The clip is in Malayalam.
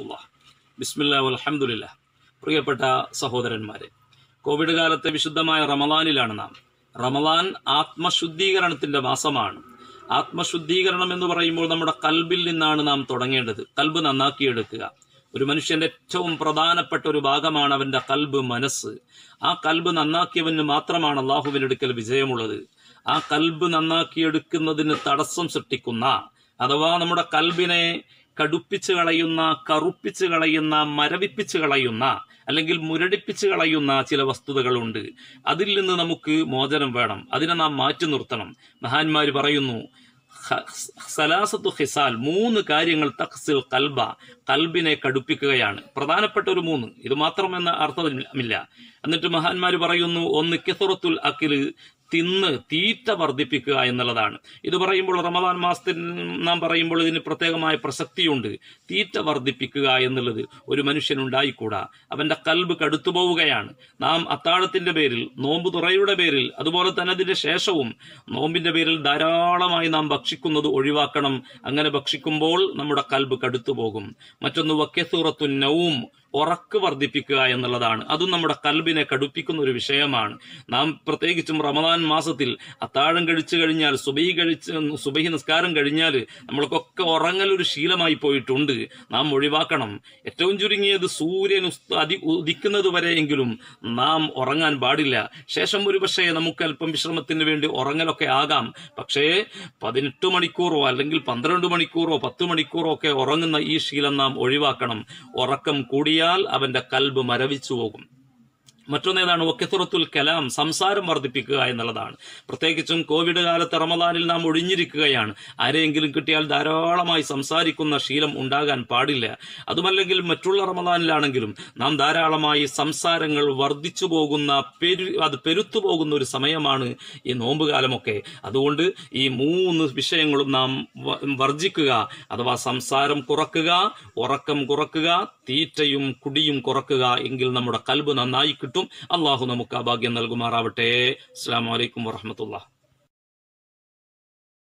വറഹമത്തുള്ള ബിസ്മില്ല അലഹമുല്ല പ്രിയപ്പെട്ട സഹോദരന്മാരെ കോവിഡ് കാലത്തെ വിശുദ്ധമായ റമലാനിലാണ് നാം റമലാൻ ആത്മശുദ്ധീകരണത്തിന്റെ മാസമാണ് ആത്മശുദ്ധീകരണം എന്ന് പറയുമ്പോൾ നമ്മുടെ കൽബിൽ നിന്നാണ് നാം തുടങ്ങേണ്ടത് കൽബ് നന്നാക്കിയെടുക്കുക ഒരു മനുഷ്യന്റെ ഏറ്റവും പ്രധാനപ്പെട്ട ഒരു ഭാഗമാണ് അവന്റെ കൽബ് മനസ്സ് ആ കൽബ് നന്നാക്കിയവന് മാത്രമാണ് അള്ളാഹുവിനെടുക്കൽ വിജയമുള്ളത് ആ കൽബ് നന്നാക്കിയെടുക്കുന്നതിന് തടസ്സം സൃഷ്ടിക്കുന്ന അഥവാ നമ്മുടെ കൽബിനെ കടുപ്പിച്ച് കളയുന്ന കറുപ്പിച്ച് കളയുന്ന മരവിപ്പിച്ച് കളയുന്ന അല്ലെങ്കിൽ മുരടിപ്പിച്ച് കളയുന്ന ചില വസ്തുതകളുണ്ട് അതിൽ നിന്ന് നമുക്ക് മോചനം വേണം അതിനെ നാം മാറ്റി നിർത്തണം മഹാന്മാര് പറയുന്നു ഹ- സലാസത്തു ഹിസാൽ മൂന്ന് കാര്യങ്ങൾ തഖ്സിൽ കൽബ കൽബിനെ കടുപ്പിക്കുകയാണ് പ്രധാനപ്പെട്ട ഒരു മൂന്ന് ഇത് മാത്രമെന്ന അർത്ഥമില്ല എന്നിട്ട് മഹാന്മാര് പറയുന്നു ഒന്ന് കിസറത്തുൽ അക്കില് തിന്ന് തീറ്റ വർദ്ധിപ്പിക്കുക എന്നുള്ളതാണ് ഇത് പറയുമ്പോൾ റമദാൻ മാസത്തിൽ നാം പറയുമ്പോൾ ഇതിന് പ്രത്യേകമായ പ്രസക്തിയുണ്ട് തീറ്റ വർദ്ധിപ്പിക്കുക എന്നുള്ളത് ഒരു മനുഷ്യനുണ്ടായിക്കൂടാ അവന്റെ കൽബ് കടുത്തു പോവുകയാണ് നാം അത്താഴത്തിന്റെ പേരിൽ നോമ്പ് തുറയുടെ പേരിൽ അതുപോലെ തന്നെ അതിന്റെ ശേഷവും നോമ്പിന്റെ പേരിൽ ധാരാളമായി നാം ഭക്ഷിക്കുന്നത് ഒഴിവാക്കണം അങ്ങനെ ഭക്ഷിക്കുമ്പോൾ നമ്മുടെ കൽബ് കടുത്തു പോകും മറ്റൊന്ന് വക്കസൂറത്തു നവും ഉറക്ക് വർദ്ധിപ്പിക്കുക എന്നുള്ളതാണ് അതും നമ്മുടെ കൽബിനെ കടുപ്പിക്കുന്ന ഒരു വിഷയമാണ് നാം പ്രത്യേകിച്ചും റമദാൻ മാസത്തിൽ അത്താഴം കഴിച്ചു കഴിഞ്ഞാൽ സുബഹി കഴിച്ച് സുബഹി നിസ്കാരം കഴിഞ്ഞാൽ നമ്മൾക്കൊക്കെ ഉറങ്ങൽ ഒരു ശീലമായി പോയിട്ടുണ്ട് നാം ഒഴിവാക്കണം ഏറ്റവും ചുരുങ്ങിയത് സൂര്യൻ ഉസ്- അതി ഉദിക്കുന്നത് വരെയെങ്കിലും നാം ഉറങ്ങാൻ പാടില്ല ശേഷം ഒരു പക്ഷേ നമുക്ക് അല്പം വിശ്രമത്തിന് വേണ്ടി ഉറങ്ങലൊക്കെ ആകാം പക്ഷേ പതിനെട്ട് മണിക്കൂറോ അല്ലെങ്കിൽ പന്ത്രണ്ട് മണിക്കൂറോ പത്ത് മണിക്കൂറോ ഒക്കെ ഉറങ്ങുന്ന ഈ ശീലം നാം ഒഴിവാക്കണം ഉറക്കം കൂടിയാൽ അവന്റെ കൽബ് മരവിച്ചു പോകും മറ്റൊന്നേതാണ് ഒക്കെത്തുറത്തുൽ കലാം സംസാരം വർദ്ധിപ്പിക്കുക എന്നുള്ളതാണ് പ്രത്യേകിച്ചും കോവിഡ് കാലത്ത് റമദാനിൽ നാം ഒഴിഞ്ഞിരിക്കുകയാണ് ആരെയെങ്കിലും കിട്ടിയാൽ ധാരാളമായി സംസാരിക്കുന്ന ശീലം ഉണ്ടാകാൻ പാടില്ല അതുമല്ലെങ്കിൽ മറ്റുള്ള റമദാനിലാണെങ്കിലും നാം ധാരാളമായി സംസാരങ്ങൾ വർദ്ധിച്ചു പോകുന്ന പെരു അത് പെരുത്തു പോകുന്ന ഒരു സമയമാണ് ഈ നോമ്പുകാലമൊക്കെ അതുകൊണ്ട് ഈ മൂന്ന് വിഷയങ്ങളും നാം വ- വർജിക്കുക അഥവാ സംസാരം കുറക്കുക ഉറക്കം കുറക്കുക തീറ്റയും കുടിയും കുറക്കുക എങ്കിൽ നമ്മുടെ കൽബ് നന്നായി കിട്ടും അള്ളാഹു നമുക്ക് ആ ഭാഗ്യം നൽകുമാറാവട്ടെ അസ്സാം വലൈക്കും വറഹമത്തുള്ള